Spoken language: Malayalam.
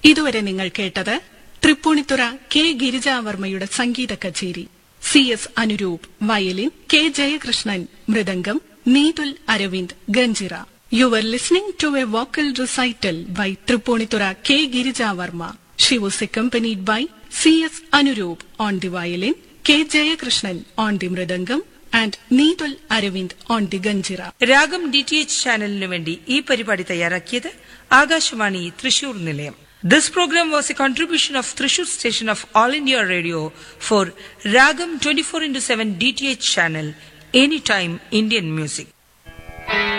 ഇതുവരെ നിങ്ങൾ കേട്ടത് തൃപ്പൂണിത്തുറ കെ ഗിരിജാവർമ്മയുടെ സംഗീത കച്ചേരി C S Anuroop violin K Jayakrishnan mridangam Neethul Aravind ganjira you are listening to a vocal recital by Tripunithura K Girija Varma she was accompanied by C S Anuroop on the violin K Jayakrishnan on the mridangam and Neethul Aravind on the ganjira Raagam D T H ചാനലിനു വേണ്ടി ഈ പരിപാടി തയ്യാറാക്കിയത് ആകാശവാണി തൃശൂർ നിലയം this programme was a contribution of Thrissur station of All India Radio for Raagam twenty four into seven D T H channel any time Indian music